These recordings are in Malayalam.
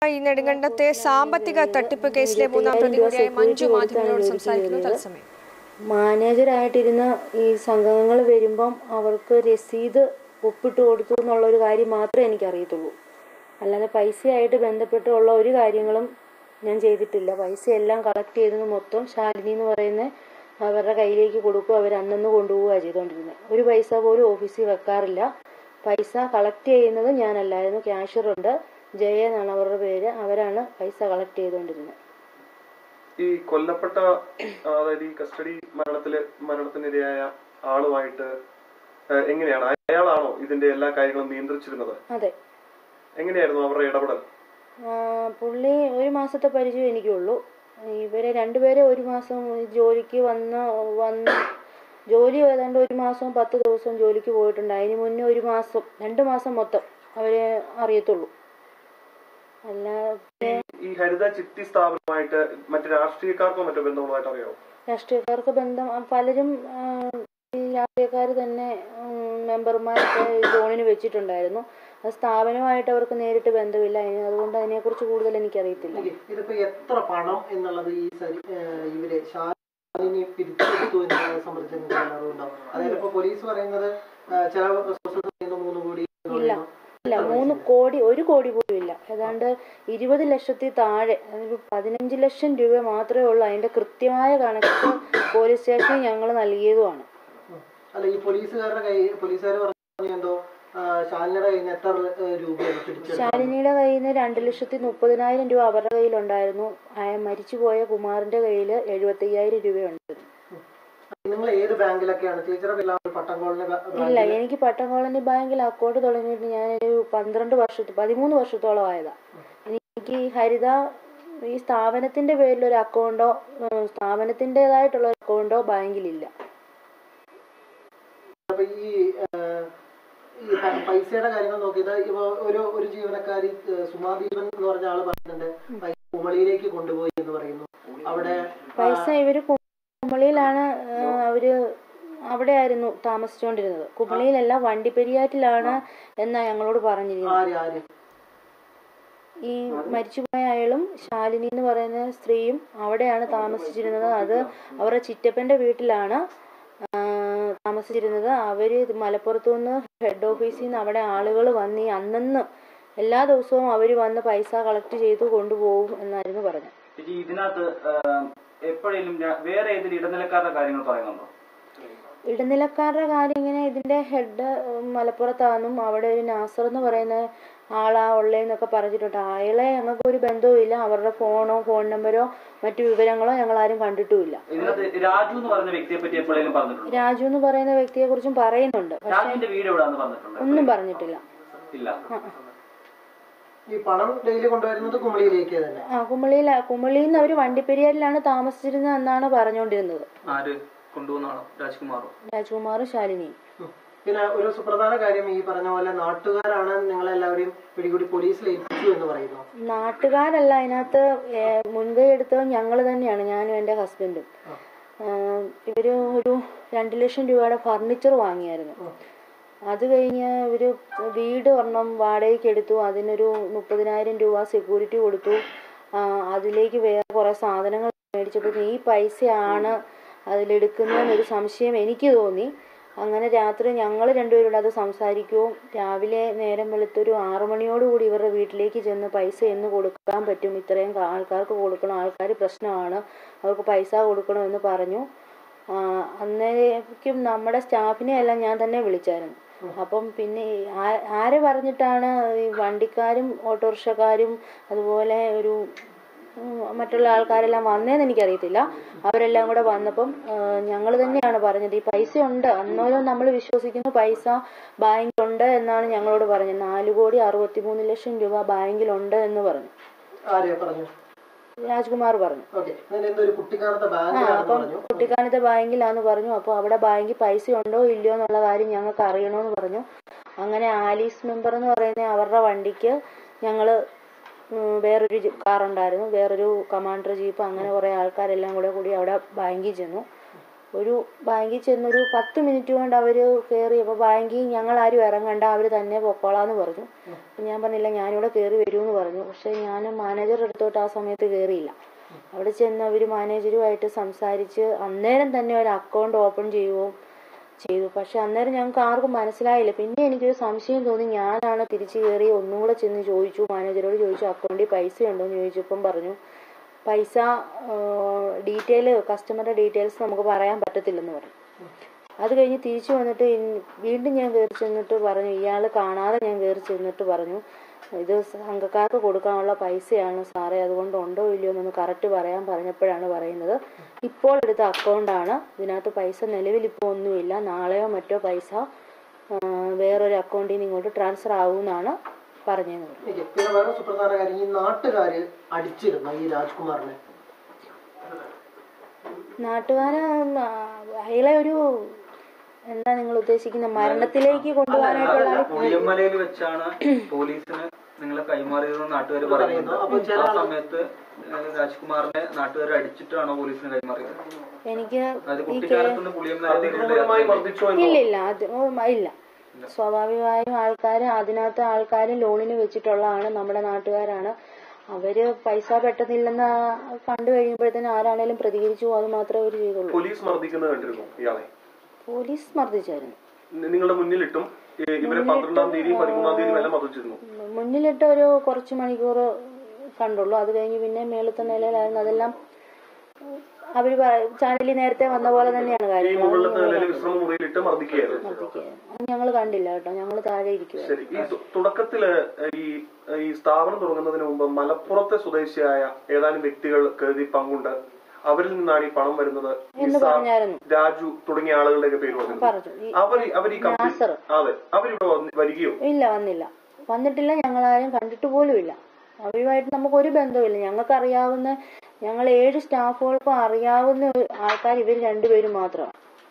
ഈ നെടുങ്കണ്ടത്തെ സാമ്പത്തിക തട്ടിപ്പ് കേസിലെ മൂന്നാം പ്രതി കൂടിയായ മഞ്ജു മാധ്യമങ്ങളോട് സംസാരിക്കുന്നു തത്സമയം മാനേജറായിട്ടിരുന്ന ഈ സംഘങ്ങൾ വരുമ്പം അവർക്ക് രസീത് ഒപ്പിട്ട് കൊടുത്തു എന്നുള്ള ഒരു കാര്യം മാത്രമേ എനിക്കറിയത്തുള്ളൂ അല്ലാതെ പൈസയായിട്ട് ബന്ധപ്പെട്ടുള്ള ഒരു കാര്യങ്ങളും ഞാൻ ചെയ്തിട്ടില്ല പൈസ എല്ലാം കളക്ട് ചെയ്തത് മൊത്തം ശാലിനി എന്ന് പറയുന്ന അവരുടെ കയ്യിലേക്ക് കൊടുക്കും അവർ അന്നന്ന് കൊണ്ടുപോവുക ചെയ്തുകൊണ്ടിരുന്നത് ഒരു പൈസ പോലും ഓഫീസിൽ വെക്കാറില്ല പൈസ കളക്ട് ചെയ്യുന്നത് ഞാനല്ലായിരുന്നു ക്യാഷ്യറുണ്ട് ജയ എന്നാണ് അവരുടെ പേര് അവരാണ് പൈസ കളക്ട് ചെയ്തുകൊണ്ടിരുന്നത് ഈ കൊല്ലപ്പെട്ട അതായത് ഈ കസ്റ്റഡി മരണത്തില് മരണത്തിനിരയായ ആളുമായിട്ട് ഏഹ്, എങ്ങനെയാണ് അയാളാണോ ഇതിന്റെ എല്ലാ കാര്യങ്ങളും നിയന്ത്രിച്ചിരുന്നത് അതെ എങ്ങനെയായിരുന്നു അവരുടെ ഇടപെടൽ ആ, പുള്ളി ഒരു മാസത്തെ പരിചയം എനിക്കുള്ളൂ ഇവരെ രണ്ടുപേരെ ഒരു മാസം ജോലിക്ക് വന്ന് വന്ന് ജോലി ഏതാണ്ട് ഒരു മാസം പത്ത് ദിവസം ജോലിക്ക് പോയിട്ടുണ്ട് അതിന് മുന്നേ ഒരു മാസം രണ്ട് മാസം മൊത്തം അവരെ അറിയത്തുള്ളൂ അല്ല ഈ ഹരിത ചിട്ടി സ്ഥാപനമായിട്ട് മറ്റു രാഷ്ട്രീയക്കാർക്കോ മറ്റോ ബന്ധമുള്ളതായിട്ട് അറിയാമോ രാഷ്ട്രീയക്കാർക്ക് ബന്ധം ആ, പലരും ആ, ഈ രാഷ്ട്രീയക്കാർ തന്നെ ഉം, മെമ്പർമാരൊക്കെ ജോണിന് വെച്ചിട്ടുണ്ടായിരുന്നു അത് സ്ഥാപനമായിട്ട് അവർക്ക് നേരിട്ട് ബന്ധമില്ല അതിന് അതുകൊണ്ട് അതിനെക്കുറിച്ച് കൂടുതൽ എനിക്കറിയത്തില്ല ഇതിപ്പോ എത്ര പണം എന്നുള്ളത് ഈ സരി ഏഹ് ഇവര് ശാലിനി പിരിച്ചെടുത്തു എന്നുള്ളത് സംബന്ധിച്ച് നിങ്ങൾക്ക് വല്ല അറിവുണ്ടാവും അതായത് ഇപ്പൊ പോലീസ് പറയുന്നത് ഏഹ് ചില സോഴ്സസ് പറയുന്നത് മൂന്ന് കോടി എന്ന് ഇല്ല പറയുന്നു. ഇല്ല മൂന്ന് കോടി ഒരു കോടി പോലും ഇല്ല ഏതാണ്ട് ഇരുപത് ലക്ഷത്തിൽ താഴെ അതൊരു പതിനഞ്ച് ലക്ഷം രൂപ മാത്രമേ ഉള്ളൂ അതിന്റെ കൃത്യമായ കണക്ക് പോലീസ് സ്റ്റേഷനിൽ ഞങ്ങൾ നൽകിയതുമാണ് ഉം. അല്ല ഈ പോലീസുകാരുടെ കൈ പോലീസുകാർ പറഞ്ഞു എന്തോ ആ, ശാലിനിയുടെ കയ്യിൽ നിന്ന് എത്ര ഏഹ് രൂപയാണ് പിടിച്ചെടുത്തത് ശാലിനിയുടെ കയ്യിൽ നിന്ന് രണ്ട് ലക്ഷത്തി മുപ്പതിനായിരം രൂപ അവരുടെ കയ്യിലുണ്ടായിരുന്നു അയാൾ മരിച്ചുപോയ കുമാറിന്റെ കയ്യിൽ എഴുപത്തയ്യായിരം രൂപയുണ്ട് നിങ്ങൾ ഏത് ബാങ്കിലൊക്കെയാണ് ചേച്ചിയുടെ പേരിലാണ് പട്ടം കോളനി ഇല്ല എനിക്ക് പട്ടം കോളനി ബാങ്കിൽ അക്കൗണ്ട് തുടങ്ങിയിട്ട് ഞാനൊരു പന്ത്രണ്ട് വർഷത്തി പതിമൂന്ന് വർഷത്തോളം ആയതാ എനിക്ക് ഈ ഹരിത ഈ സ്ഥാപനത്തിന്റെ പേരിൽ ഒരു അക്കൗണ്ടോ ഉം, സ്ഥാപനത്തിൻ്റെതായിട്ടുള്ള ഒരു അക്കൗണ്ടോ ബാങ്കിലില്ല അപ്പൊ ഈ ഏഹ്, ഈ പ- പൈസയുടെ കാര്യങ്ങൾ നോക്കിയത് ഇപ്പൊ ഒരു ഒരു ജീവനക്കാരി ഏഹ്, സുമാദീപൻ എന്ന് പറഞ്ഞ ആള് പറയുന്നുണ്ട് പൈസ കുമളിയിലേക്ക് കൊണ്ടുപോയി എന്ന് പറയുന്നു അവിടെ പൈസ ഇവര് കുമളിയിലാണ് ആ, അവര് അവിടെ ആയിരുന്നു താമസിച്ചുകൊണ്ടിരുന്നത് കുമളിയിലല്ല വണ്ടിപ്പെരിയാറ്റിലാണ് എന്നാ ഞങ്ങളോട് പറഞ്ഞിരുന്നത് ആര് ആര് ഈ മരിച്ചുപോയ അയാളും ശാലിനി എന്ന് പറയുന്ന സ്ത്രീയും അവിടെയാണ് താമസിച്ചിരുന്നത് അത് അവരുടെ ചിറ്റപ്പന്റെ വീട്ടിലാണ് ആ, താമസിച്ചിരുന്നത് അവര് ഇത് മലപ്പുറത്തു നിന്ന് ഹെഡ് ഓഫീസിൽ നിന്ന് അവിടെ ആളുകൾ വന്ന് ഈ അന്നന്ന് എല്ലാ ദിവസവും അവർ വന്ന് പൈസ കളക്ട് ചെയ്ത് കൊണ്ടുപോകും എന്നായിരുന്നു പറഞ്ഞത് ചേച്ചി ഇതിനകത്ത് ആഹ്, എപ്പോഴേലും ഞാൻ- വേറെ ഏതെങ്കിലും ഇടനിലക്കാരുടെ കാര്യങ്ങൾ പറയുന്നുണ്ടോ ഇടനിലക്കാരുടെ കാര്യം ഇങ്ങനെ ഇതിന്റെ ഹെഡ് മലപ്പുറത്താണെന്നും അവിടെ ഒരു നാസർ എന്ന് പറയുന്ന ആളാ ഉള്ളേന്നൊക്കെ പറഞ്ഞിട്ടുണ്ട് അയാളെ ഞങ്ങൾക്ക് ഒരു ബന്ധവുമില്ല അവരുടെ ഫോണോ ഫോൺ നമ്പരോ മറ്റു വിവരങ്ങളോ ഞങ്ങൾ ആരും കണ്ടിട്ടുമില്ല ഇതിനകത്ത് രാജു എന്ന് പറയുന്ന വ്യക്തിയെ പറ്റി എപ്പോഴേലും പറഞ്ഞിട്ടുണ്ടോ രാജു എന്ന് പറയുന്ന വ്യക്തിയെ കുറിച്ചും പറയുന്നുണ്ട് പക്ഷെ രാജുവിന്റെ വീട് എവിടെയാന്ന് പറഞ്ഞിട്ടുണ്ടോ ഒന്നും പറഞ്ഞിട്ടില്ല ഇല്ല ഈ പണം ഡെയിലി കൊണ്ടുവരുന്നത് കുമളിയിലേക്ക് തന്നെ ആ കുമളിയിൽ കുമളിയിൽ നിന്ന് അവർ വണ്ടിപ്പെരിയാറിലാണ് താമസിച്ചിരുന്നത് എന്നാണ് പറഞ്ഞുകൊണ്ടിരുന്നത് ആര് കൊണ്ടുപോകുന്ന ആളോ രാജ്കുമാറോ രാജ്കുമാറും ശാലിനിയും ഉം. പിന്നെ ഒരു സുപ്രധാന കാര്യം ഈ പറഞ്ഞ പോലെ നാട്ടുകാരാണ് നിങ്ങളെല്ലാവരെയും പിടികൂടി പോലീസിൽ ഏൽപ്പിച്ചു എന്ന് പറയുന്നു നാട്ടുകാരല്ല അതിനകത്ത് ഏ, മുൻകൈ എടുത്തത് ഞങ്ങൾ തന്നെയാണ് ഞാനും എൻ്റെ ഹസ്ബൻഡും ആഹ് ഇവര് ഒരു രണ്ട് ലക്ഷം രൂപയുടെ ഫർണിച്ചർ വാങ്ങിയായിരുന്നു അത് കഴിഞ്ഞ് ഇവര് വീട് ഒരെണ്ണം വാടകയ്ക്ക് എടുത്തു അതിനൊരു മുപ്പതിനായിരം രൂപ സെക്യൂരിറ്റി കൊടുത്തു ആഹ് അതിലേക്ക് വേറെ കുറേ സാധനങ്ങൾ മേടിച്ചപ്പോൾ ഈ പൈസയാണ് അതിലെടുക്കുന്നതെന്നൊരു സംശയം എനിക്ക് തോന്നി അങ്ങനെ രാത്രി ഞങ്ങൾ രണ്ടുപേരും അത് സംസാരിക്കുകയും രാവിലെ നേരം വെളുത്തൊരു ആറു മണിയോടുകൂടി ഇവരുടെ വീട്ടിലേക്ക് ചെന്ന് പൈസ എന്ന് കൊടുക്കാൻ പറ്റും ഇത്രയും കാ- ആൾക്കാർക്ക് കൊടുക്കണം ആൾക്കാർ പ്രശ്നമാണ് അവർക്ക് പൈസ കൊടുക്കണമെന്ന് പറഞ്ഞു ആ, അന്നേരേക്കും നമ്മുടെ സ്റ്റാഫിനെ എല്ലാം ഞാൻ തന്നെ വിളിച്ചായിരുന്നു അപ്പം പിന്നെ ഈ ആ- ആര് പറഞ്ഞിട്ടാണ് ഈ വണ്ടിക്കാരും ഓട്ടോറിക്ഷക്കാരും അതുപോലെ ഒരു ഉം, മറ്റുള്ള ആൾക്കാരെല്ലാം വന്നതെന്ന് എനിക്കറിയത്തില്ല അവരെല്ലാം കൂടെ വന്നപ്പം ഞങ്ങൾ തന്നെയാണ് പറഞ്ഞത് ഈ പൈസ ഉണ്ട് അന്നേരം നമ്മൾ വിശ്വസിക്കുന്നു പൈസ ബാങ്കിലുണ്ട് എന്നാണ് ഞങ്ങളോട് പറഞ്ഞത് നാല് കോടി അറുപത്തി മൂന്ന് ലക്ഷം രൂപ ബാങ്കിലുണ്ട് എന്ന് പറഞ്ഞു ആരെയാ പറഞ്ഞു രാജ്കുമാർ പറഞ്ഞു ഓക്കെ അങ്ങനെ എന്തോ ഒരു കുട്ടിക്കാലത്തെ ആ ബാങ്കിലാണെന്ന് അപ്പം പറഞ്ഞു കുട്ടിക്കാനത്തെ ബാങ്കിലാന്ന് പറഞ്ഞു അപ്പോൾ അവിടെ ബാങ്കിൽ പൈസ ഉണ്ടോ ഇല്ലയോ എന്നുള്ള കാര്യം ഞങ്ങൾക്ക് അറിയണമെന്ന് പറഞ്ഞു അങ്ങനെ ആലീസ് മെമ്പർ എന്ന് പറയുന്ന അവരുടെ വണ്ടിക്ക് ഞങ്ങൾ വേറൊരു ജി- കാറുണ്ടായിരുന്നു വേറൊരു കമാൻഡർ ജീപ്പ് അങ്ങനെ കുറേ ആൾക്കാരെല്ലാം കൂടെ കൂടി അവിടെ ബാങ്കിൽ ചെന്നു ഒരു ബാങ്കിൽ ചെന്നൊരു പത്ത് മിനിറ്റ് കൊണ്ട് അവർ കയറി അപ്പോൾ ബാങ്കിൽ ഞങ്ങളാരും ഇറങ്ങണ്ട അവർ തന്നെ പൊക്കോളാന്ന് പറഞ്ഞു അപ്പോൾ ഞാൻ പറഞ്ഞില്ല ഞാനിവിടെ കയറി വരുമെന്ന് പറഞ്ഞു പക്ഷേ ഞാൻ മാനേജറുടെ അടുത്തോട്ട് ആ സമയത്ത് കയറിയില്ല അവിടെ ചെന്ന് അവർ മാനേജറുമായിട്ട് സംസാരിച്ച് അന്നേരം തന്നെ ഒരു അക്കൗണ്ട് ഓപ്പൺ ചെയ്യുകയും ചെയ്തു പക്ഷെ അന്നേരം ഞങ്ങൾക്ക് ആർക്കും മനസ്സിലായില്ല പിന്നെ എനിക്കൊരു സംശയം തോന്നി ഞാനാണ് തിരിച്ചു കയറി ഒന്നും കൂടെ ചെന്ന് ചോദിച്ചു മാനേജറോട് ചോദിച്ചു അക്കൗണ്ടിൽ പൈസ ഉണ്ടോ എന്ന് ചോദിച്ചപ്പം പറഞ്ഞു പൈസ ഡീറ്റെയിൽ കസ്റ്റമറുടെ ഡീറ്റെയിൽസ് നമുക്ക് പറയാൻ പറ്റത്തില്ലെന്ന് പറഞ്ഞു അത് കഴിഞ്ഞ് തിരിച്ചു വന്നിട്ട് ഇൻ- വീണ്ടും ഞാൻ കയറി ചെന്നിട്ട് പറഞ്ഞു ഇയാൾ കാണാതെ ഞാൻ കയറി ചെന്നിട്ട് പറഞ്ഞു ഇത് സംഘക്കാർക്ക് കൊടുക്കാനുള്ള പൈസയാണ് സാറേ അതുകൊണ്ട് ഉണ്ടോ ഇല്ലയോ എന്നൊന്ന് കറക്റ്റ് പറയാൻ പറഞ്ഞപ്പോഴാണ് പറയുന്നത് ഇപ്പോൾ എടുത്ത അക്കൗണ്ടാണ് ഇതിനകത്ത് പൈസ നിലവിൽ ഇപ്പോൾ ഒന്നുമില്ല നാളെയോ മറ്റോ പൈസ ആ, വേറൊരു അക്കൗണ്ടിൽ നിന്ന് ഇങ്ങോട്ട് ട്രാൻസ്ഫർ ആവുമെന്നാണ് പറഞ്ഞതെന്ന് പറഞ്ഞു ഓക്കേ. പിന്നെ വേറെ സുപ്രധാന കാര്യം ഈ നാട്ടുകാര് അടിച്ചിരുന്നു ഈ രാജ്കുമാറിനെ നാട്ടുകാര് ആ, അയാളെ ഒരു എന്താ നിങ്ങൾ ഉദ്ദേശിക്കുന്ന മരണത്തിലേക്ക് കൊണ്ടുപോകാനായിട്ടുള്ള ഒരു- പുളിയമ്മലയിൽ വെച്ചാണ് പോലീസിന് നിങ്ങളെ കൈമാറിയതെന്ന് നാട്ടുകാർ പറയുന്നത് അപ്പൊ ചില ആ സമയത്ത് ഏഹ്, രാജ്കുമാറിനെ നാട്ടുകാർ അടിച്ചിട്ടാണോ പോലീസിന് കൈമാറിയത് എനിക്ക് അതായത് കുട്ടിക്കാലത്തുനിന്ന് പുളിയമ്മല അതിക്രൂരമായി മർദ്ദിച്ചോ എന്ന് ഇല്ല ഇല്ല അത് ഓ, ഇല്ല സ്വാഭാവികമായും ആൾക്കാർ അതിനകത്ത് ആൾക്കാർ ലോണിന് വെച്ചിട്ടുള്ളതാണ് നമ്മുടെ നാട്ടുകാരാണ് അവര് പൈസ പെട്ടെന്നില്ലെന്ന് കണ്ടു കഴിയുമ്പോഴത്തേനും ആരാണേലും പ്രതികരിച്ചു അത് മാത്രമേ അവർ ചെയ്തുള്ളൂ പോലീസ് മർദ്ദിക്കുന്നത് കണ്ടിരുന്നു ഇയാളെ പോലീസ് മർദ്ദിച്ചായിരുന്നു നി- നിങ്ങളുടെ മുന്നിലിട്ടും ഈ ഇവരെ പന്ത്രണ്ടാം തീയതിയും പതിമൂന്നാം തീയതിയും എല്ലാം മർദ്ദിച്ചിരുന്നു മുന്നിലിട്ട് ഒരു കുറച്ച് മണിക്കൂർ കണ്ടുള്ളൂ അത് കഴിഞ്ഞ് പിന്നെ മേളത്തെ നിലയിലായിരുന്നു അതെല്ലാം അവര് ചാനലിൽ നേരത്തെ വന്ന പോലെ തന്നെയാണ് ഈ കാര്യങ്ങൾ മുകളിലത്തെ നിലയിൽ വിശ്രമ മുറിയിലിട്ട് മർദ്ദിക്കുകയായിരുന്നു അത് ഞങ്ങൾ കണ്ടില്ല കേട്ടോ ഞങ്ങൾ താഴെ ഇരിക്കുക ശരി ഈ തു- തുടക്കത്തില് ഈ ഈ സ്ഥാപനം തുടങ്ങുന്നതിന് മുമ്പ് മലപ്പുറത്തെ സ്വദേശിയായ ഏതാനും വ്യക്തികൾക്ക് ഇതിൽ പങ്കുണ്ട് അവരിൽ നിന്നാണ് ഈ പണം വരുന്നത് എന്ന് നിസാർ, പറഞ്ഞായിരുന്നു രാജു തുടങ്ങിയ ആളുകളുടെയൊക്കെ പേര് പറഞ്ഞു പറഞ്ഞു ഈ അവർ അവർ ഈ കമ്പനി നാസർ. അതെ അവരിവിടെ വന്ന് വരികയോ ഇല്ല വന്നില്ല വന്നിട്ടില്ല ഞങ്ങളാരും കണ്ടിട്ട് പോലുമില്ല അവരുമായിട്ട് നമുക്ക് ഒരു ബന്ധവുമില്ല ഞങ്ങൾക്ക് അറിയാവുന്ന ഞങ്ങൾ ഏഴ് സ്റ്റാഫുകൾക്കും അറിയാവുന്ന ആൾക്കാർ ഇവർ രണ്ടുപേരും മാത്രമാണ്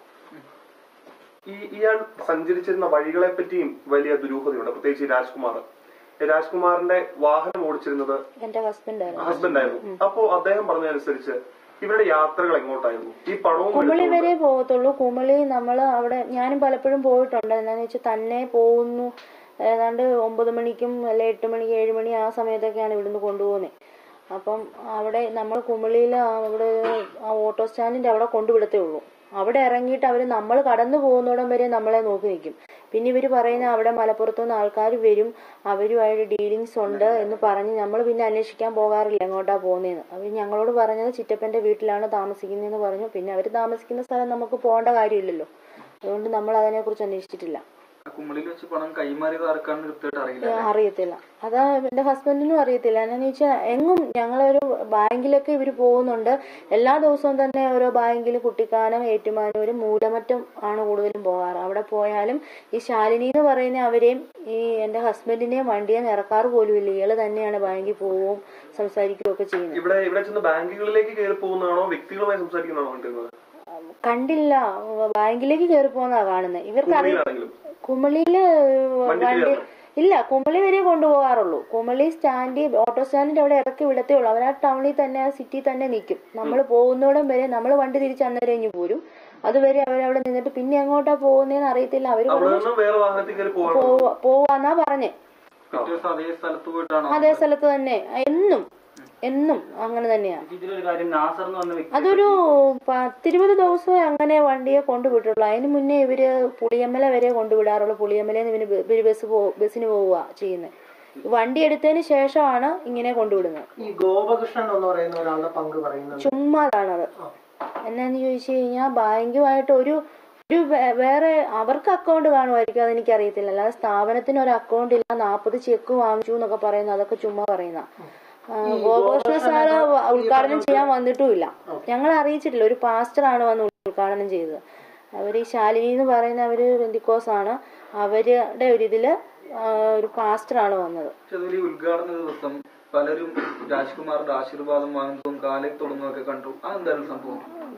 ഈ ഇയാൾ സഞ്ചരിച്ചിരുന്ന വഴികളെ പറ്റിയും വലിയ ദുരൂഹതയുണ്ട് പ്രത്യേകിച്ച് ഈ രാജ്കുമാർ രാജ്കുമാറിന്റെ വാഹനം ഓടിച്ചിരുന്നത് എന്റെ ഹസ്ബൻഡായിരുന്നു ഹസ്ബൻഡ് ആയിരുന്നു അപ്പോ അദ്ദേഹം പറഞ്ഞതനുസരിച്ച് ഇവരുടെ യാത്രകൾ എങ്ങോട്ടായിരുന്നു ഈ പണവും കുമളി എടുത്തുകൊണ്ട് വരെ പോകത്തുള്ളൂ കുമളി നമ്മൾ അവിടെ ഞാനും പലപ്പോഴും പോയിട്ടുണ്ട് എന്താന്ന് വെച്ചാൽ തന്നെ പോകുന്നു ഏതാണ്ട് ഒമ്പത് മണിക്കും അല്ലെ എട്ട് മണിക്ക് ഏഴ് മണി ആ സമയത്തൊക്കെയാണ് ഇവിടുന്ന് കൊണ്ടുപോകുന്നത് അപ്പം അവിടെ നമ്മൾ കുമളിയിൽ അവിടെ ആ ഓട്ടോ സ്റ്റാൻഡിന്റെ അവിടെ കൊണ്ടുവിടത്തേ ഉള്ളൂ അവിടെ ഇറങ്ങിയിട്ട് അവർ നമ്മൾ കടന്നു പോകുന്നിടം വരെ നമ്മളെ നോക്കി നിൽക്കും പിന്നെ ഇവർ പറയുന്ന അവിടെ മലപ്പുറത്തുനിന്ന് ആൾക്കാർ വരും അവരുമായിട്ട് ഡീലിങ്സ് ഉണ്ട് എന്ന് പറഞ്ഞ് നമ്മൾ പിന്നെ അന്വേഷിക്കാൻ പോകാറില്ല എങ്ങോട്ടാ പോകുന്നതെന്ന് അവർ ഞങ്ങളോട് പറഞ്ഞത് ചിറ്റപ്പന്റെ വീട്ടിലാണ് താമസിക്കുന്നതെന്ന് പറഞ്ഞു പിന്നെ അവർ താമസിക്കുന്ന സ്ഥലം നമുക്ക് പോകേണ്ട കാര്യമില്ലല്ലോ അതുകൊണ്ട് നമ്മൾ അതിനെക്കുറിച്ച് അന്വേഷിച്ചിട്ടില്ല കുമ്മളിയിൽ വെച്ച് പണം കൈമാറിയത് ആർക്കാണെന്ന് കൃത്യമായിട്ട് അറിയില്ല ആ, അറിയത്തില്ല അതാ എന്റെ ഹസ്ബൻഡിനും അറിയത്തില്ല എന്നാന്ന് വെച്ചാൽ എങ്ങും ഞങ്ങളൊരു ബാങ്കിലൊക്കെ ഇവർ പോകുന്നുണ്ട് എല്ലാ ദിവസവും തന്നെ ഓരോ ബാങ്കിൽ കുട്ടിക്കാനം ഏറ്റുമാനൂരും മൂലമറ്റം ആണ് കൂടുതലും പോകാറ് അവിടെ പോയാലും ഈ ശാലിനി എന്ന് പറയുന്ന അവരെയും ഈ എന്റെ ഹസ്ബൻഡിനെയും വണ്ടിയെ ഇറക്കാറ് പോലും ഇല്ല ഇയാള് തന്നെയാണ് ബാങ്കിൽ പോവുകയും സംസാരിക്കുകയൊക്കെ ചെയ്യുന്നത് ഇവിടെ ഇവിടെ ചെന്ന് ബാങ്കുകളിലേക്ക് കയറി പോകുന്നതാണോ വ്യക്തികളുമായി സംസാരിക്കുന്നതാണോ കണ്ടിരുന്നത് കണ്ടില്ല ബാങ്കിലേക്ക് കയറി പോകുന്നതാ കാണുന്നത് ഇവർക്ക് അറിയാം കുമളിയിലാണെങ്കിലും കുമളിയില് വണ്ടി വണ്ടി ഇല്ല കുമളി വരെ കൊണ്ടുപോകാറുള്ളൂ കുമളി സ്റ്റാൻഡ് ഓട്ടോ സ്റ്റാൻഡിന്റെ അവിടെ ഇറക്കി വിടത്തേ ഉള്ളൂ അവർ ആ ടൗണിൽ തന്നെ ആ സിറ്റി തന്നെ നിൽക്കും നമ്മൾ പോകുന്നോടം വരെ നമ്മൾ വണ്ടി തിരിച്ച് അന്നേരം ഇഞ്ഞ് പോരും അതുവരെ അവരവിടെ നിന്നിട്ട് പിന്നെ എങ്ങോട്ടാ പോകുന്നതെന്ന് അറിയത്തില്ല അവര് അവിടെ പറഞ്ഞു നിന്ന് വേറെ വാഹനത്തിൽ കയറി പോകണം പോവാ- പോവാന്നാ പറഞ്ഞേ പിറ്റേ ദിവസം അതേ സ്ഥലത്ത് പോയിട്ടാണോ അതേ സ്ഥലത്ത് തന്നെ എന്നും എന്നും അങ്ങനെ തന്നെയാ ഇതിലൊരു കാര്യം നാസർ എന്ന് പറഞ്ഞ വ്യക്തി അതൊരു പത്തിരുപത് ദിവസമേ അങ്ങനെ വണ്ടിയെ കൊണ്ടുവിട്ടുള്ളൂ അതിന് മുന്നേ ഇവര് പുളിയമ്മല വരെ കൊണ്ടുവിടാറുള്ളൂ പുളിയമ്മലയിൽ നിന്ന് ഇവര് ഇവര് ബസ് പോ ബസ്സിന് പോവുക ചെയ്യുന്നത് വണ്ടി എടുത്തതിന് ശേഷമാണ് ഇങ്ങനെ കൊണ്ടുവിടുന്നത് ഈ ഗോപകൃഷ്ണൻ എന്ന് പറയുന്ന ഒരാളുടെ പങ്ക് പറയുന്നത് ചുമ്മാതാണത് എന്നാന്ന് ചോദിച്ചു കഴിഞ്ഞാൽ ബാങ്കുമായിട്ട് ഒരു ഒരു വേ- വേറെ അവർക്ക് അക്കൗണ്ട് കാണുമായിരിക്കും അതെനിക്കറിയത്തില്ല അല്ലാതെ സ്ഥാപനത്തിന് ഒരു അക്കൗണ്ട് ഇല്ല നാൽപ്പത് ചെക്ക് വാങ്ങിച്ചു എന്നൊക്കെ പറയുന്നത് അതൊക്കെ ചുമ്മാ പറയുന്ന ഗോപാലകൃഷ്ണ സാറ് ഉദ്ഘാടനം ചെയ്യാൻ വന്നിട്ടുമില്ല ഞങ്ങൾ അറിയിച്ചിട്ടില്ല ഒരു പാസ്റ്ററാണ് വന്ന് ഉദ്ഘാടനം ചെയ്തത് അവർ ഈ ശാലിനി എന്ന് പറയുന്ന അവര് ബന്ധിക്കോസ് ആണ് അവരുടെ ഒരു ഇതില് ആ, ഒരു പാസ്റ്ററാണ് വന്നത് പക്ഷെ അതുപോലെ ഈ ഉദ്ഘാടന ദിവസം പലരും രാജ്കുമാറിന്റെ ആശീർവാദം വാങ്ങുന്നതും കാലിൽ തൊടുന്നതും ഒക്കെ കണ്ടു അതെന്തായാലും സംഭവം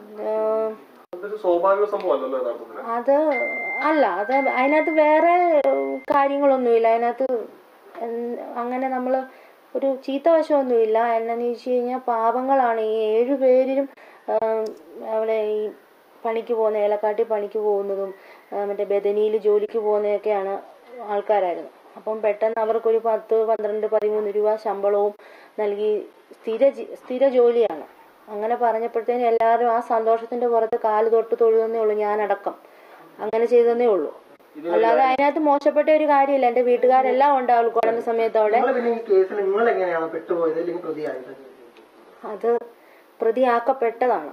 ഏഹ് അതൊരു സ്വാഭാവിക സംഭവം അല്ലല്ലോ യഥാർത്ഥത്തിൽ അത് അല്ല അത് അതിനകത്ത് വേറെ ഏഹ്, കാര്യങ്ങളൊന്നുമില്ല അതിനകത്ത് എന്ത് അങ്ങനെ നമ്മൾ ഒരു ചീത്ത വശമൊന്നുമില്ല എന്നാന്ന് ചോദിച്ചു കഴിഞ്ഞാൽ പാപങ്ങളാണ് ഈ ഏഴു പേരിലും ഏഹ്, അവിടെ ഈ പണിക്ക് പോകുന്ന ഏലക്കാട്ടി പണിക്ക് പോകുന്നതും ആ, മറ്റേ ബദനിയിൽ ജോലിക്ക് പോകുന്നതൊക്കെയാണ് ആൾക്കാരായിരുന്നു അപ്പം പെട്ടെന്ന് അവർക്കൊരു പത്ത് പന്ത്രണ്ട് പതിമൂന്ന് രൂപ ശമ്പളവും നൽകി സ്ഥിര ജി- സ്ഥിര ജോലിയാണ് അങ്ങനെ പറഞ്ഞപ്പോഴത്തേനും എല്ലാവരും ആ സന്തോഷത്തിന്റെ പുറത്ത് കാല് തൊട്ട് തൊഴുതന്നേ ഉള്ളൂ ഞാനടക്കം അങ്ങനെ ചെയ്തതന്നേ ഉള്ളൂ അല്ലാതെ അതിനകത്ത് മോശപ്പെട്ട ഒരു കാര്യമില്ല എന്റെ വീട്ടുകാരെല്ലാം ഉണ്ടാവും കൊടന്ന സമയത്തോടെ നിങ്ങൾ പിന്നെ ഈ കേസിൽ നിങ്ങൾ എങ്ങനെയാണ് പെട്ടുപോയത് അല്ലെങ്കിൽ പ്രതിയായത് അത് പ്രതിയാക്കപ്പെട്ടതാണ്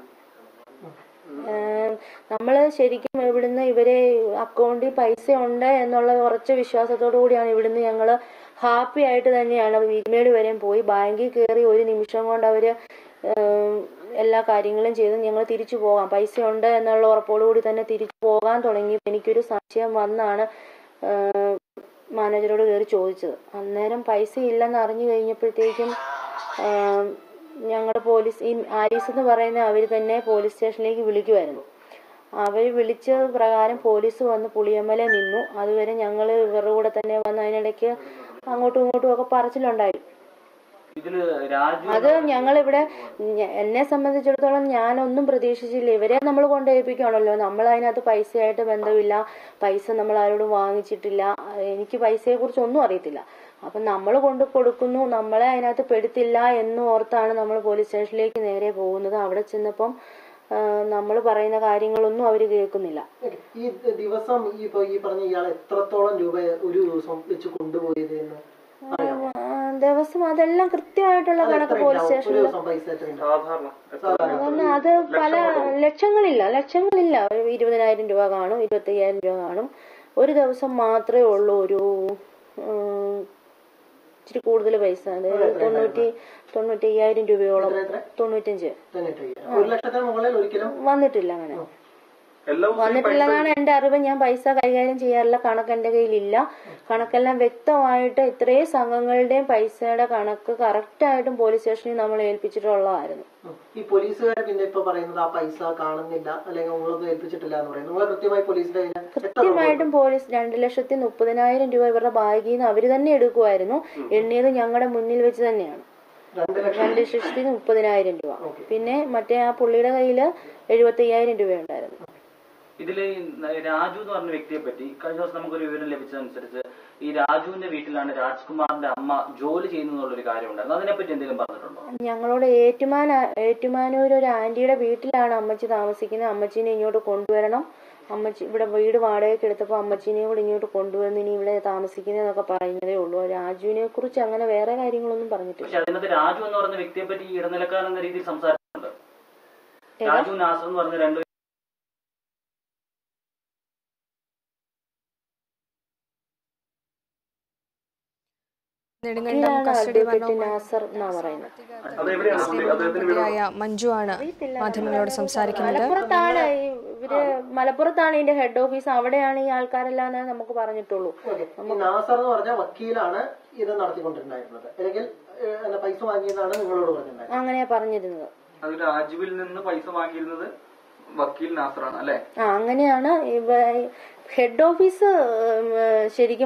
നമ്മൾ ശരിക്കും ഇവിടുന്ന് ഇവരെ അക്കൗണ്ടിൽ പൈസ ഉണ്ട് എന്നുള്ള ഉറച്ച വിശ്വാസത്തോടു കൂടിയാണ് ഇവിടുന്ന് ഞങ്ങൾ ഹാപ്പി ആയിട്ട് തന്നെയാണ് വീമേട് വരെയും പോയി ബാങ്കിൽ കയറി ഒരു നിമിഷം കൊണ്ട് അവര് ഏം, എല്ലാ കാര്യങ്ങളും ചെയ്ത് ഞങ്ങൾ തിരിച്ചു പോകാം പൈസ ഉണ്ട് എന്നുള്ള ഉറപ്പോടു കൂടി തന്നെ തിരിച്ചു പോകാൻ തുടങ്ങി എനിക്കൊരു സംശയം വന്നാണ് ഏം, മാനേജറോട് കയറി ചോദിച്ചത് അന്നേരം പൈസ ഇല്ലെന്ന് അറിഞ്ഞു കഴിഞ്ഞപ്പോഴത്തേക്കും ഞങ്ങൾ പോലീസ് ഈ ആരീസ് എന്ന് പറയുന്ന അവർ തന്നെ പോലീസ് സ്റ്റേഷനിലേക്ക് വിളിക്കുമായിരുന്നു അവർ വിളിച്ച പ്രകാരം പോലീസ് വന്ന് പുളിയമ്മല നിന്നു അതുവരെ ഞങ്ങൾ ഇവരുടെ കൂടെ തന്നെ വന്ന് അതിനിടയ്ക്ക് അങ്ങോട്ടും ഇങ്ങോട്ടും ഒക്കെ പറച്ചിലുണ്ടായി ഇതില് രാജു അത് ഞങ്ങളിവിടെ ഞ- എന്നെ സംബന്ധിച്ചിടത്തോളം ഞാനൊന്നും പ്രതീക്ഷിച്ചില്ല ഇവരെ നമ്മൾ കൊണ്ടേൽപ്പിക്കുകയാണല്ലോ നമ്മൾ അതിനകത്ത് പൈസയായിട്ട് ബന്ധമില്ല പൈസ നമ്മൾ ആരോടും വാങ്ങിച്ചിട്ടില്ല എനിക്ക് പൈസയെ കുറിച്ച് ഒന്നും അറിയത്തില്ല അപ്പം നമ്മൾ കൊണ്ട് കൊടുക്കുന്നു നമ്മളെ അതിനകത്ത് പെടുത്തില്ല എന്ന് ഓർത്താണ് നമ്മൾ പോലീസ് സ്റ്റേഷനിലേക്ക് നേരെ പോകുന്നത് അവിടെ ചെന്നപ്പം നമ്മൾ പറയുന്ന കാര്യങ്ങളൊന്നും അവർ കേൾക്കുന്നില്ല ഈ ദിവസം ഈ ഇപ്പൊ ഈ പറഞ്ഞ ഇയാൾ എത്രത്തോളം രൂപ ഒരു ദിവസം വെച്ച് കൊണ്ടുപോയത് എന്ന് അറിയാമോ ആ, ദിവസം അതെല്ലാം കൃത്യമായിട്ടുള്ള കണക്ക് പോലീസ് ഒരു സ്റ്റേഷനിൽ ദിവസം പൈസ എത്ര ഉണ്ടാവും? സാധാരണ എത്ര അതൊന്നും അത് പല ലക്ഷങ്ങളില്ല ലക്ഷങ്ങളില്ല ഒരു ഇരുപതിനായിരം രൂപ കാണും ഇരുപത്തയ്യായിരം രൂപ കാണും ഒരു ദിവസം മാത്രമേ ഉള്ളൂ ഒരു ഉം, ഇച്ചിരി കൂടുതൽ പൈസ അതായത് തൊണ്ണൂറ്റി തൊണ്ണൂറ്റി അയ്യായിരം രൂപയോളം തൊണ്ണൂറ്റഞ്ച് തൊണ്ണൂറ്റി അയ്യായിരം. ഒരു ലക്ഷത്തിന് മുകളിൽ ഒരിക്കലും വന്നിട്ടില്ല അങ്ങനെ എല്ലാ ദിവസവും ഈ പൈസ വന്നിട്ടില്ലെന്നാണ് എന്റെ അറിവ് ഞാൻ പൈസ കൈകാര്യം ചെയ്യാറില്ല കണക്ക് എന്റെ കയ്യിലില്ല കണക്കെല്ലാം വ്യക്തമായിട്ട് ഇത്രയും സംഘങ്ങളുടെയും പൈസയുടെ കണക്ക് കറക്റ്റായിട്ടും പോലീസ് സ്റ്റേഷനിൽ നമ്മൾ ഏൽപ്പിച്ചിട്ടുള്ളതായിരുന്നു ഉം. ഈ പോലീസുകാർ പിന്നെ ഇപ്പൊ പറയുന്നത് ആ പൈസ കാണുന്നില്ല അല്ലെങ്കിൽ നിങ്ങളൊന്നും ഏൽപ്പിച്ചിട്ടില്ല എന്ന് പറയും നിങ്ങൾ കൃത്യമായി പോലീസിന്റെ കയ്യിൽ എത്ര രൂപ കൃത്യമായിട്ടും പോലീസ് രണ്ട് ലക്ഷത്തി മുപ്പതിനായിരം രൂപ ഇവരുടെ ബാഗിൽ നിന്ന് അവര് തന്നെ എടുക്കുമായിരുന്നു എണ്ണിയത് ഞങ്ങളുടെ മുന്നിൽ വെച്ച് തന്നെയാണ് രണ്ട് ലക്ഷം രണ്ട് ലക്ഷത്തി മുപ്പതിനായിരം രൂപ പിന്നെ മറ്റേ ആ പുള്ളിയുടെ കയ്യില് എഴുപത്തി അയ്യായിരം രൂപ ഉണ്ടായിരുന്നു ഇതില് ഈ രാജു എന്ന് പറഞ്ഞ വ്യക്തിയെ പറ്റി കഴിഞ്ഞ ദിവസം നമുക്കൊരു വിവരം ലഭിച്ചതനുസരിച്ച് ഈ രാജുവിന്റെ വീട്ടിലാണ് രാജ്കുമാറിന്റെ അമ്മ ജോലി ചെയ്യുന്നതെന്നുള്ളൊരു കാര്യം ഉണ്ടായിരുന്നു അതിനെപ്പറ്റി എന്തെങ്കിലും പറഞ്ഞിട്ടുണ്ടോ ഞങ്ങളോട് ഏറ്റുമാന ഏറ്റുമാനൂർ ഒരു ആന്റിയുടെ വീട്ടിലാണ് അമ്മച്ചി താമസിക്കുന്നത് അമ്മച്ചീനെ ഇങ്ങോട്ട് കൊണ്ടുവരണം അമ്മച്ചി ഇവിടെ വീട് വാടകയ്ക്ക് എടുത്തപ്പോൾ അമ്മച്ചീനെയും കൂടി ഇങ്ങോട്ട് കൊണ്ടുവന്ന് ഇനി ഇവിടെ താമസിക്കുന്നതെന്നൊക്കെ പറയുന്നതേ ഉള്ളൂ രാജുവിനെ കുറിച്ച് അങ്ങനെ വേറെ കാര്യങ്ങളൊന്നും പറഞ്ഞിട്ടില്ല പക്ഷെ അതിനകത്ത് രാജു എന്ന് പറയുന്ന വ്യക്തിയെ പറ്റി ഈ ഇടനിലക്കാരൻ എന്ന രീതിയിൽ സംസാരിച്ചിട്ടുണ്ട് രാജു നാസർ എന്ന് പറഞ്ഞ രണ്ട് നെടുങ്കണ്ടം ഇയാളാണ് കസ്റ്റഡി അഡ്വക്കേറ്റ് മരണവുമായി നാസർ എന്നാ പറയുന്നത് അത് എവിടെയാണ് പുള്ളി അദ്ദേഹത്തിന് വീട് പ്രതിയായ മഞ്ജു ആണ് മാധ്യമങ്ങളോട് സംസാരിക്കുന്നത് മലപ്പുറത്താണ് ഈ ഇവര് മലപ്പുറത്താണ് ഇതിന്റെ ഹെഡ് ഓഫീസ് അവിടെയാണ് ഈ ആൾക്കാരെല്ലാം എന്നേ നമുക്ക് പറഞ്ഞിട്ടുള്ളൂ ഓക്കെ ഈ നാസർ എന്ന് പറഞ്ഞ വക്കീലാണ് ഇത് നടത്തിക്കൊണ്ടിരുന്നായിരുന്നത് അല്ലെങ്കിൽ ഏഹ്, എന്താ പൈസ വാങ്ങിയതാണ് നിങ്ങളോട് പറഞ്ഞിട്ടുണ്ടായിരുന്നത് അങ്ങനെയാ പറഞ്ഞിരുന്നത് അത് രാജുവിൽ നിന്ന് പൈസ വാങ്ങിയിരുന്നത് വക്കീൽ നാസറാണ് അല്ലെ ആ അങ്ങനെയാണ് ഇവ ഹെഡ് ഓഫീസ് ഉം, ശരിക്കും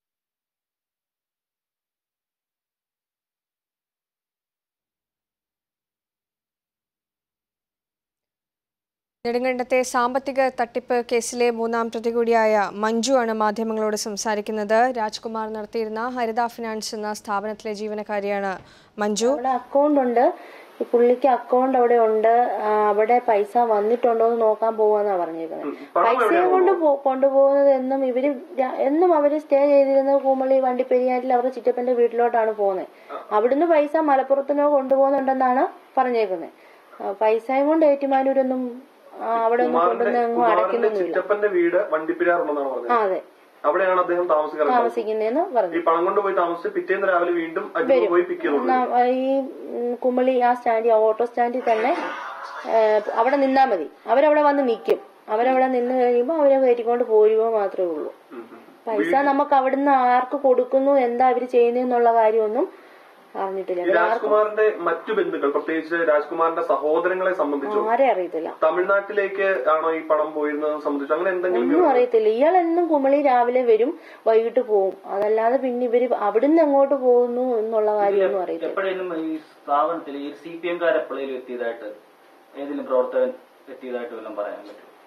നെടുങ്കണ്ടത്തെ സാമ്പത്തിക തട്ടിപ്പ് കേസിലെ മൂന്നാം പ്രതി കൂടിയായ മഞ്ജു ആണ് മാധ്യമങ്ങളോട് സംസാരിക്കുന്നത് രാജ്കുമാർ നടത്തിയിരുന്ന ഹരിത ഫിനാൻസ് എന്ന സ്ഥാപനത്തിലെ ജീവനക്കാരിയാണ് മഞ്ജു അവിടെ അക്കൗണ്ട് ഉണ്ട് ഈ പുള്ളിക്ക് അക്കൗണ്ട് അവിടെ ഉണ്ട് ആ, അവിടെ പൈസ വന്നിട്ടുണ്ടോ എന്ന് നോക്കാൻ പോവാന്നാ പറഞ്ഞേക്കുന്നത് പൈസയും കൊണ്ട് പോ- കൊണ്ടുപോകുന്നത് എന്നും ഇവര് ര- എന്നും അവര് സ്റ്റേ ചെയ്തിരുന്നത് കൂമള്ളി വണ്ടിപ്പെരിയാറ്റിൽ അവരുടെ ചിറ്റപ്പന്റെ വീട്ടിലോട്ടാണ് പോകുന്നത് അവിടുന്ന് പൈസ മലപ്പുറത്തിനോ കൊണ്ടുപോകുന്നുണ്ടെന്നാണ് പറഞ്ഞേക്കുന്നത് പൈസയും കൊണ്ട് ഏറ്റുമാനൂരൊന്നും ആ, അവിടെ ഒന്നും കുമാറിന്റെ കൊണ്ടുവന്ന് എങ്ങും കുമാറിന്റെ അടയ്ക്കുന്നൊന്നുമില്ല ചിറ്റപ്പന്റെ വീട് വണ്ടിപ്പിരാറുണ്ടെന്നാണ് ആ പറഞ്ഞത് അതെ അവിടെയാണ് അദ്ദേഹം താമസിക്കാറുള്ളത് താമസിക്കുന്നതെന്ന് പറഞ്ഞു ഈ പണം കൊണ്ട് പോയി താമസിച്ച് പിറ്റേന്ന് രാവിലെ വീണ്ടും അജ്മീർ പോയി പിക്ക് ചെയ്തോളൂ ന- ഈ ഉം, കുമളി ആ സ്റ്റാൻഡിൽ ഓട്ടോ സ്റ്റാൻഡിൽ തന്നെ ഏ, അവിടെ നിന്നാ മതി അവരവിടെ വന്ന് നിൽക്കും അവരവിടെ നിന്ന് കഴിയുമ്പോൾ അവരെ കയറ്റിക്കൊണ്ട് പോരുക മാത്രമേ ഉള്ളൂ പൈസ നമുക്ക് അവിടുന്ന് ആർക്ക് കൊടുക്കുന്നു എന്താ അവര് ചെയ്യുന്നതെന്നുള്ള കാര്യമൊന്നും അറിഞ്ഞിട്ടില്ല ഈ രാജ്കുമാറിന്റെ മറ്റു ബന്ധുക്കൾ പ്രത്യേകിച്ച് രാജ്കുമാറിന്റെ സഹോദരങ്ങളെ സംബന്ധിച്ചോ ആരെ അറിയത്തില്ല തമിഴ്നാട്ടിലേക്ക് ആണോ ഈ പണം പോയിരുന്നത് സംബന്ധിച്ചോ അങ്ങനെ എന്തെങ്കിലും ഒന്നും അറിയത്തില്ല ഇയാൾ എന്നും കുമളി രാവിലെ വരും വൈകിട്ട് പോവും അതല്ലാതെ പിന്നെ ഇവര് അവിടുന്ന് എങ്ങോട്ട് പോകുന്നു എന്നുള്ള കാര്യമൊന്നും അറിയത്തില്ല എപ്പോഴേലും ഈ സ്ഥാപനത്തിൽ ഈ സി പി എംകാർ എപ്പോഴേലും എത്തിയതായിട്ട് ഏതെങ്കിലും പ്രവർത്തകൻ എത്തിയതായിട്ട് വല്ലതും പറയാൻ പറ്റും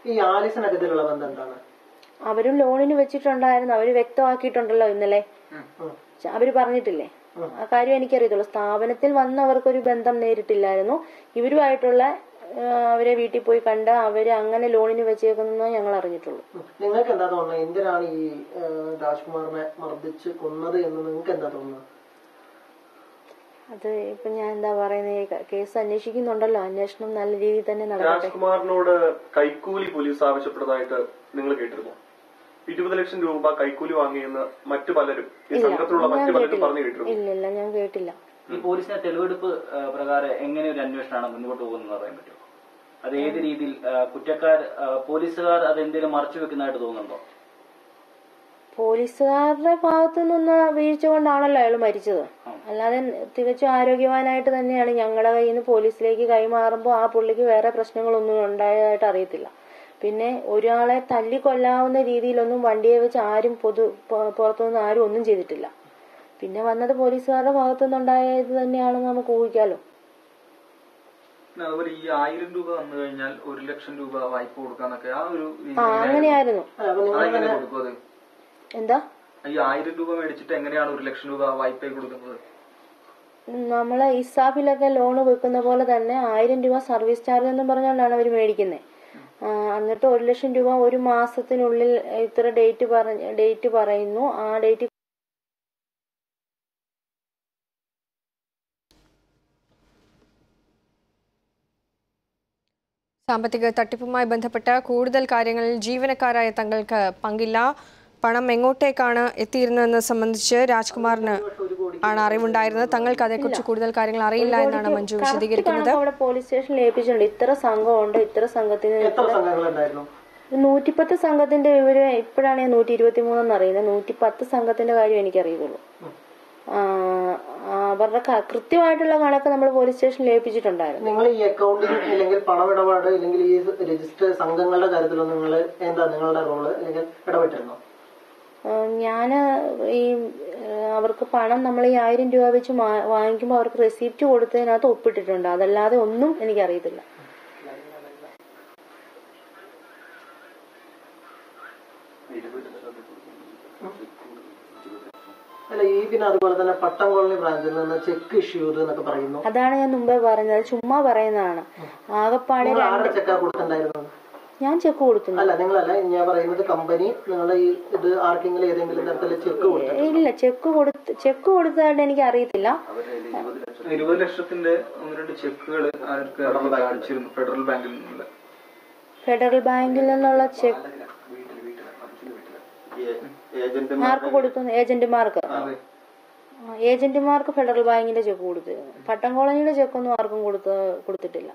ഈ ആലിസിനൊക്കെ ഇതിലുള്ള ബന്ധം എന്താണ് അവരും ലോണിന് വെച്ചിട്ടുണ്ടായിരുന്നു അവര് വ്യക്തമാക്കിയിട്ടുണ്ടല്ലോ ഇന്നലെ ഉം. ച- അവര് പറഞ്ഞിട്ടില്ലേ ആ കാര്യം എനിക്കറിയത്തുള്ളൂ സ്ഥാപനത്തിൽ വന്ന് അവർക്കൊരു ബന്ധം നേരിട്ടില്ലായിരുന്നു ഇവരുമായിട്ടുള്ള ആ, അവരെ വീട്ടിൽ പോയി കണ്ട് അവര് അങ്ങനെ ലോണിന് വെച്ചേക്കുന്നു ഞങ്ങൾ അറിഞ്ഞിട്ടുള്ളൂ ഉം. നിങ്ങൾക്ക് എന്താ തോന്നുന്നത് എന്തിനാണ് ഈ ആ, രാജ്കുമാറിനെ മർദ്ദിച്ച് കൊന്നത് എന്ന് നിങ്ങൾക്ക് എന്താ തോന്നുന്നത് അത് ഇപ്പൊ ഞാൻ എന്താ പറയുന്നത് കേസ് അന്വേഷിക്കുന്നുണ്ടല്ലോ അന്വേഷണം നല്ല രീതിയിൽ തന്നെ നടക്കട്ടെ രാജ്കുമാറിനോട് കൈക്കൂലി പോലീസ് ആവശ്യപ്പെട്ടതായിട്ട് നിങ്ങൾ കേട്ടിരുന്നു ഇരുപത് ലക്ഷം രൂപ കൈക്കൂലി വാങ്ങിയെന്ന് മറ്റു പലരും ഈ സംഘത്തിലുള്ള ഞാൻ മറ്റു പലരും കേട്ടില്ല പറഞ്ഞു കേട്ടിരുന്നു ഇല്ല ഇല്ല ഞാൻ കേട്ടില്ല ഈ പോലീസിന്റെ തെളിവെടുപ്പ് ആ, പ്രകാരം എങ്ങനെ ഒരു അന്വേഷണമാണ് മുന്നോട്ട് പോകുന്നത് പറയാൻ പറ്റുമോ അത് ഏത് രീതിയിൽ ആ, കുറ്റക്കാർ ആ, പോലീസുകാർ അത് എന്തെങ്കിലും മറച്ചു വെക്കുന്നതായിട്ട് തോന്നുന്നുണ്ടോ പോലീസുകാരുടെ ഭാഗത്തു നിന്ന് വീഴ്ച കൊണ്ടാണല്ലോ അയാൾ മരിച്ചത് അല്ലാതെ തികച്ചും ആരോഗ്യവാനായിട്ട് തന്നെയാണ് ഞങ്ങളുടെ കയ്യിൽ നിന്ന് പോലീസിലേക്ക് കൈമാറുമ്പോൾ ആ പുള്ളിക്ക് വേറെ പ്രശ്നങ്ങളൊന്നും ഉണ്ടായതായിട്ട് അറിയത്തില്ല പിന്നെ ഒരാളെ തല്ലിക്കൊല്ലാവുന്ന രീതിയിലൊന്നും വണ്ടിയെ വെച്ച് ആരും പൊതു പു- പുറത്തുനിന്ന് ആരും ഒന്നും ചെയ്തിട്ടില്ല പിന്നെ വന്നത് പോലീസുകാരുടെ ഭാഗത്തു നിന്നുണ്ടായ ഇത് തന്നെയാണെന്ന് നമുക്ക് ഊഹിക്കാലോ പിന്നെ അതുപോലെ ഈ ആയിരം രൂപ വന്നു കഴിഞ്ഞാൽ ഒരു ലക്ഷം രൂപ വായ്പ കൊടുക്കാന്നൊക്കെ ആ ഒരു രീതി ആ അങ്ങനെയായിരുന്നു അല്ല, അപ്പൊ നിങ്ങൾ അതെങ്ങനെ കൊടുക്കും അത് എന്താ ഈ ആയിരം രൂപ മേടിച്ചിട്ട് എങ്ങനെയാണ് ഒരു ലക്ഷം രൂപ വായ്പ കൊടുക്കുന്നത് നമ്മളെ ഇസാഫിലൊക്കെ ലോൺ വെക്കുന്ന പോലെ തന്നെ ആയിരം രൂപ സർവീസ് ചാർജ് എന്നും പറഞ്ഞുകൊണ്ടാണ് അവർ മേടിക്കുന്നത് എന്നിട്ട് ഒരു ലക്ഷം രൂപ ഒരു മാസത്തിനുള്ളിൽ ഇത്ര ഡേറ്റ് പറഞ്ഞ ഡേറ്റ് പറയുന്നു ആ ഡേറ്റ് സാമ്പത്തിക തട്ടിപ്പുമായി ബന്ധപ്പെട്ട കൂടുതൽ കാര്യങ്ങളിൽ ജീവനക്കാരായ തങ്ങൾക്ക് പങ്കില്ല പണം എങ്ങോട്ടേക്കാണ് എത്തിയിരുന്നതെന്ന് സംബന്ധിച്ച് രാജ്കുമാറിന് ആണ് അറിവുണ്ടായിരുന്നത് തങ്ങൾക്ക് അതേക്കുറിച്ച് കൂടുതൽ കാര്യങ്ങൾ അറിയില്ല എന്നാണ് മഞ്ജു വിശദീകരിക്കുന്നത് അവിടെ പോലീസ് സ്റ്റേഷനിൽ ഏൽപ്പിച്ചിട്ടുണ്ട് ഇത്ര സംഘമുണ്ട് ഇത്ര സംഘത്തിന് എത്ര സംഘങ്ങളുണ്ടായിരുന്നു നൂറ്റിപ്പത്ത് സംഘത്തിന്റെ വിവരം ഇപ്പോഴാണ് ഞാൻ നൂറ്റി ഇരുപത്തി മൂന്നെന്ന് അറിയുന്നത് നൂറ്റിപ്പത്ത് സംഘത്തിന്റെ കാര്യം എനിക്കറിയുള്ളൂ ആ, ആ, അവരുടെ ക- കൃത്യമായിട്ടുള്ള കണക്ക് നമ്മൾ പോലീസ് സ്റ്റേഷനിൽ ഏൽപ്പിച്ചിട്ടുണ്ടായിരുന്നു നിങ്ങൾ ഈ അക്കൗണ്ടിങ് അല്ലെങ്കിൽ പണമിടപാട് അല്ലെങ്കിൽ ഈ രജിസ്റ്റർ സംഘങ്ങളുടെ കാര്യത്തിലൊന്നും നിങ്ങൾ എന്താ നിങ്ങളുടെ റോള് അല്ലെങ്കിൽ ഇടപെട്ടിരുന്നോ ഞാൻ ഈ ആ, അവർക്ക് പണം നമ്മൾ ഈ ആയിരം രൂപ വെച്ച് മാ- വാങ്ങിക്കുമ്പോൾ അവർക്ക് റെസിപ്റ്റ് കൊടുത്തതിനകത്ത് ഒപ്പിട്ടിട്ടുണ്ട് അതല്ലാതെ ഒന്നും എനിക്കറിയത്തില്ല അല്ല ഈ പിന്നെ അതുപോലെ തന്നെ പട്ടം കോളനി ബ്രാഞ്ചിൽ നിന്ന് ചെക്ക് ഇഷ്യൂ ചെയ്തു എന്നൊക്കെ പറയുന്നു അതാണ് ഞാൻ മുമ്പേ പറഞ്ഞത് ചുമ്മാ പറയുന്നതാണ് ആകപ്പാടെ നിങ്ങൾ രണ്ട് ആരുടെ ചെക്കാ കൊടുത്തിട്ടുണ്ടായിരുന്നത് ഞാൻ ചെക്ക് കൊടുത്തു അല്ല നിങ്ങളല്ല ഞാൻ പറയുന്നത് കമ്പനി നിങ്ങൾ ഈ ഇത് ആർക്കെങ്കിലും ഏതെങ്കിലും തരത്തില് ചെക്ക് കൊടുത്തു ഇല്ല ചെക്ക് കൊടുത്ത് ചെക്ക് കൊടുത്തതായിട്ട് എനിക്ക് അറിയത്തില്ല ഇരുപത് ലക്ഷത്തിന്റെ ഒന്ന് രണ്ട് ചെക്കുകൾ ആർക്ക് കാണിച്ചിരുന്നു ഫെഡറൽ ബാങ്കിൽ നിന്നുള്ള ഫെഡറൽ ബാങ്കിൽ നിന്നുള്ള ചെക്ക് ആർക്ക് കൊടുത്തു ഏജന്റുമാർക്ക് അതെ ആ, ഏജന്റുമാർക്ക് ഫെഡറൽ ബാങ്കിന്റെ ചെക്ക് കൊടുത്തിരുന്നു പട്ടം കോളനിയുടെ ചെക്കൊന്നും ആർക്കും കൊടുത്ത കൊടുത്തിട്ടില്ല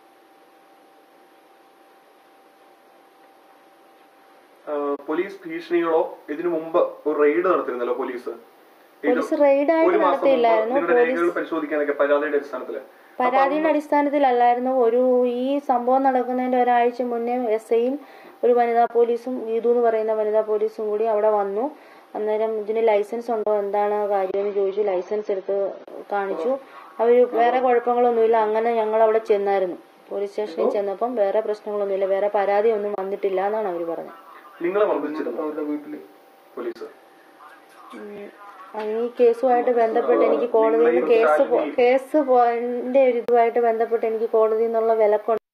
ആഹ് പോലീസ് ഭീഷണികളോ ഇതിനു മുമ്പ് ഒരു റെയ്ഡ് നടത്തിയിരുന്നല്ലോ പോലീസ് ഇത് പോലീസ് റെയ്ഡായിട്ട് ഒരു മാസം മുമ്പ് നടത്തിയില്ലായിരുന്നു നിങ്ങളുടെ രേഖകൾ പരിശോധിക്കാനൊക്കെ പരാതിയുടെ അടിസ്ഥാനത്തില് പരാതിയുടെ അടിസ്ഥാനത്തിലല്ലായിരുന്നു ഒരു ഈ സംഭവം നടക്കുന്നതിന്റെ ഒരാഴ്ച മുന്നേ എസ് ഐയും ഒരു വനിതാ പോലീസും ഗീതു എന്ന് പറയുന്ന വനിതാ പോലീസും കൂടി അവിടെ വന്നു അന്നേരം ഇതിന് ലൈസൻസ് ഉണ്ടോ എന്താണ് കാര്യം എന്ന് ചോദിച്ചു ലൈസൻസ് എടുത്ത് കാണിച്ചു അവർ വേറെ കുഴപ്പങ്ങളൊന്നുമില്ല അങ്ങനെ ഞങ്ങൾ അവിടെ ചെന്നായിരുന്നു പോലീസ് സ്റ്റേഷനിൽ ചെന്നപ്പം വേറെ പ്രശ്നങ്ങളൊന്നുമില്ല വേറെ പരാതി ഒന്നും വന്നിട്ടില്ല എന്നാണ് അവർ പറഞ്ഞത് നിങ്ങളെ മർദ്ദിച്ചിരുന്നു അവരുടെ വീട്ടില് പോലീസ് ഉം. ഈ കേസുമായിട്ട് ബന്ധപ്പെട്ട് എനിക്ക് കോടതിയിൽ നിന്ന് കേസ് പോ- കേസ് പോയിന്റെ ഒരു ഇതുമായിട്ട് ബന്ധപ്പെട്ട് എനിക്ക് കോടതിയിൽ നിന്നുള്ള വിലക്കുണ്ട്